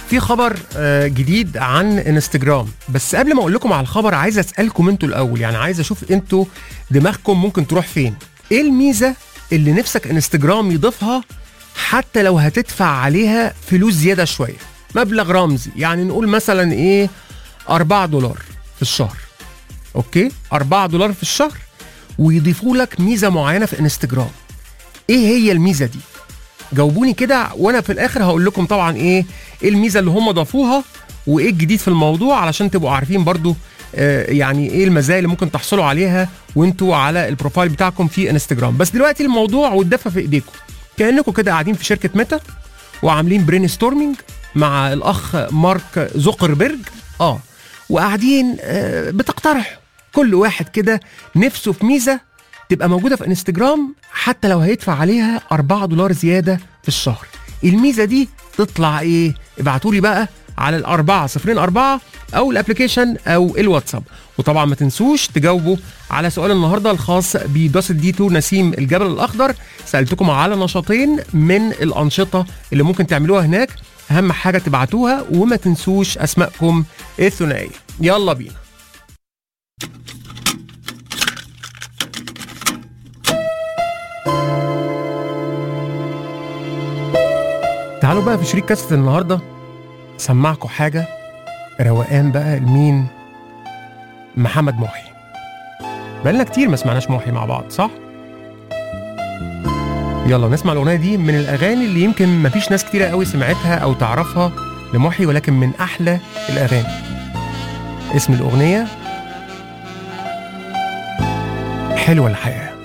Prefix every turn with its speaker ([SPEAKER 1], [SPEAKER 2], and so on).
[SPEAKER 1] في خبر آه، جديد عن انستجرام بس قبل ما اقول لكم على الخبر عايز اسالكم انتوا الاول يعني عايز اشوف انتوا دماغكم ممكن تروح فين ايه الميزه اللي نفسك انستجرام يضيفها حتى لو هتدفع عليها فلوس زياده شويه مبلغ رمزي يعني نقول مثلا ايه 4 دولار في الشهر اوكي 4 دولار في الشهر ويضيفوا لك ميزه معينه في انستجرام ايه هي الميزه دي جاوبوني كده وانا في الاخر هقول لكم طبعا ايه ايه الميزه اللي هم ضافوها وايه الجديد في الموضوع علشان تبقوا عارفين برضو آه يعني ايه المزايا اللي ممكن تحصلوا عليها وانتوا على البروفايل بتاعكم في انستجرام بس دلوقتي الموضوع والدفه في ايديكم كانكم كده قاعدين في شركه ميتا وعاملين برين ستورمنج مع الاخ مارك زوكربيرج اه وقاعدين آه بتقترحوا كل واحد كده نفسه في ميزه تبقى موجوده في انستجرام حتى لو هيدفع عليها 4 دولار زياده في الشهر الميزه دي تطلع ايه ابعتوا لي بقى على الأربعة صفرين أربعة أو الأبليكيشن أو الواتساب وطبعا ما تنسوش تجاوبوا على سؤال النهاردة الخاص بدراسة دي 2 نسيم الجبل الأخضر سألتكم على نشاطين من الأنشطة اللي ممكن تعملوها هناك أهم حاجة تبعتوها وما تنسوش أسمائكم الثنائية يلا بينا تعالوا بقى في شريك كاسة النهارده سمعكم حاجة روقان بقى لمين؟ محمد محي بقالنا كتير ما سمعناش محي مع بعض صح؟ يلا نسمع الأغنية دي من الأغاني اللي يمكن مفيش ناس كتيرة قوي سمعتها أو تعرفها لمحي ولكن من أحلى الأغاني اسم الأغنية حلوة الحياة